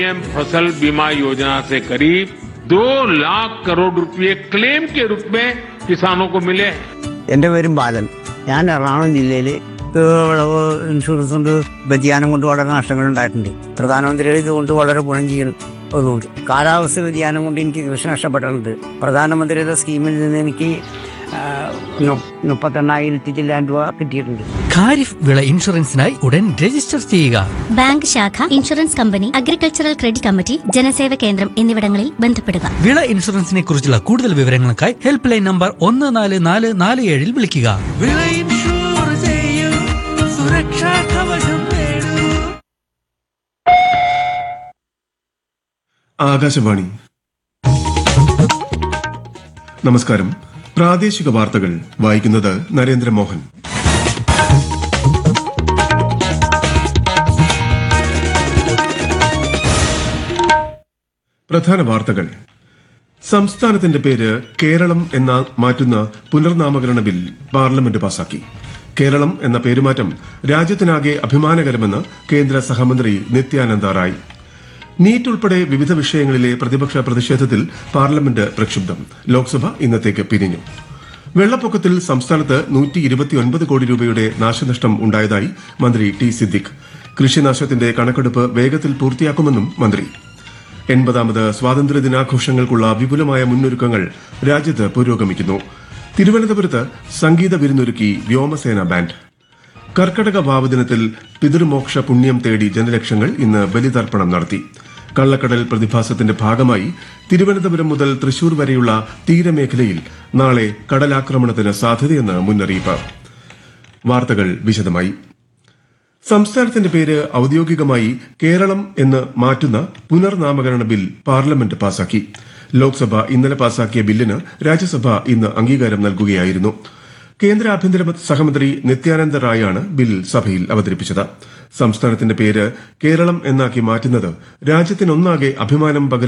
PM फसल बीमा योजना से करीब दो लाख करोड़ रुपए क्लेम के रूप में किसानों को मिले हैं എൻ്റെ പേരും ബാലൻ ഞാൻ എറണാകുളം ജില്ലയിൽ വിളവ് ഇൻഷുറൻസ് കൊണ്ട് വ്യതിയാനം കൊണ്ട് വളരെ നഷ്ടങ്ങൾ ഉണ്ടായിട്ടുണ്ട് പ്രധാനമന്ത്രിയുടെ ഇതുകൊണ്ട് വളരെ ഗുണം ചെയ്യുന്നുണ്ട് കാലാവസ്ഥ വ്യതിയാനം കൊണ്ട് എനിക്ക് കൃഷി നഷ്ടപ്പെട്ടിട്ടുണ്ട് പ്രധാനമന്ത്രിയുടെ സ്കീമിൽ നിന്ന് എനിക്ക് ആ, നു- മുപ്പത്തെണ്ണായിരത്തി ചില്ലാൻ രൂപ കിട്ടിയിട്ടുണ്ട് ഖാരിഫ് വിള ഇൻഷുറൻസിനായി ഉടൻ രജിസ്റ്റർ ചെയ്യുക ബാങ്ക് ശാഖ insurance company agricultural credit committee Janaseva Kendram എന്നിവിടങ്ങളിൽ ബന്ധപ്പെടുക വിള ഇൻഷുറൻസിനെ കുറിച്ചുള്ള കൂടുതൽ വിവരങ്ങൾക്കായി ഹെൽപ്പ് ലൈൻ നമ്പർ ഒന്ന് നാല് നാല് നാല് ഏഴിൽ വിളിക്കുക വിള ഇൻഷൂർ ചെയ്യൂ സുരക്ഷാ കവചം നേടൂ ആകാശവാണി നമസ്കാരം പ്രാദേശിക വാർത്തകൾ വായിക്കുന്നത് നരേന്ദ്രമോഹൻ പ്രധാന വാർത്തകൾ സംസ്ഥാനത്തിന്റെ പേര് കേരളം എന്ന മാറ്റുന്ന പുനർനാമകരണ ബിൽ പാർലമെന്റ് പാസാക്കി കേരളം എന്ന പേരുമാറ്റം രാജ്യത്തിനാകെ അഭിമാനകരമെന്ന് കേന്ദ്ര സഹമന്ത്രി നിത്യാനന്ദ റായ് നീറ്റ് ഉൾപ്പെടെ വിവിധ വിഷയങ്ങളിലെ പ്രതിപക്ഷ പ്രതിഷേധത്തിൽ പാർലമെന്റ് പ്രക്ഷുബ്ധം ലോക്സഭ ഇന്നത്തേക്ക് പിരിഞ്ഞു വെള്ളപ്പൊക്കത്തിൽ സംസ്ഥാനത്ത് നൂറ്റി ഇരുപത്തിയൊൻപത് കോടി രൂപയുടെ നാശനഷ്ടം ഉണ്ടായതായി മന്ത്രി ടി സിദ്ദിഖ് കൃഷിനാശത്തിന്റെ കണക്കെടുപ്പ് വേഗത്തിൽ പൂർത്തിയാക്കുമെന്നും മന്ത്രി എൺപതാമത് സ്വാതന്ത്ര്യദിനാഘോഷങ്ങൾക്കുള്ള വിപുലമായ മുന്നൊരുക്കങ്ങൾ രാജ്യത്ത് പുരോഗമിക്കുന്നു തിരുവനന്തപുരത്ത് സംഗീത വിരുന്നൊരുക്കി വ്യോമസേന ബാൻഡ് കർക്കടക വാവ് ദിനത്തിൽ പിതൃമോക്ഷ പുണ്യം തേടി ജനലക്ഷങ്ങൾ ഇന്ന് ബലിതർപ്പണം നടത്തി കള്ളക്കടൽ പ്രതിഭാസത്തിന്റെ ഭാഗമായി തിരുവനന്തപുരം മുതൽ തൃശൂർ വരെയുള്ള തീരമേഖലയിൽ നാളെ കടലാക്രമണത്തിന് സാധ്യതയെന്ന് മുന്നറിയിപ്പ് വാർത്തകൾ വിശദമായി സംസ്ഥാനത്തിന്റെ പേര് ഔദ്യോഗികമായി കേരളം എന്ന് മാറ്റുന്ന പുനർനാമകരണ ബിൽ പാർലമെന്റ് പാസാക്കി ലോക്സഭ ഇന്നലെ പാസാക്കിയ ബില്ലിന് രാജ്യസഭ ഇന്ന് അംഗീകാരം നൽകുകയായിരുന്നു കേന്ദ്ര ആഭ്യന്തര സഹമന്ത്രി നിത്യാനന്ദ റായാണ് ബിൽ സഭയിൽ അവതരിപ്പിച്ചത് സംസ്ഥാനത്തിന്റെ പേര് കേരളം എന്നാക്കി മാറ്റുന്നത് രാജ്യത്തിനൊന്നാകെ അഭിമാനം പകരുന്ന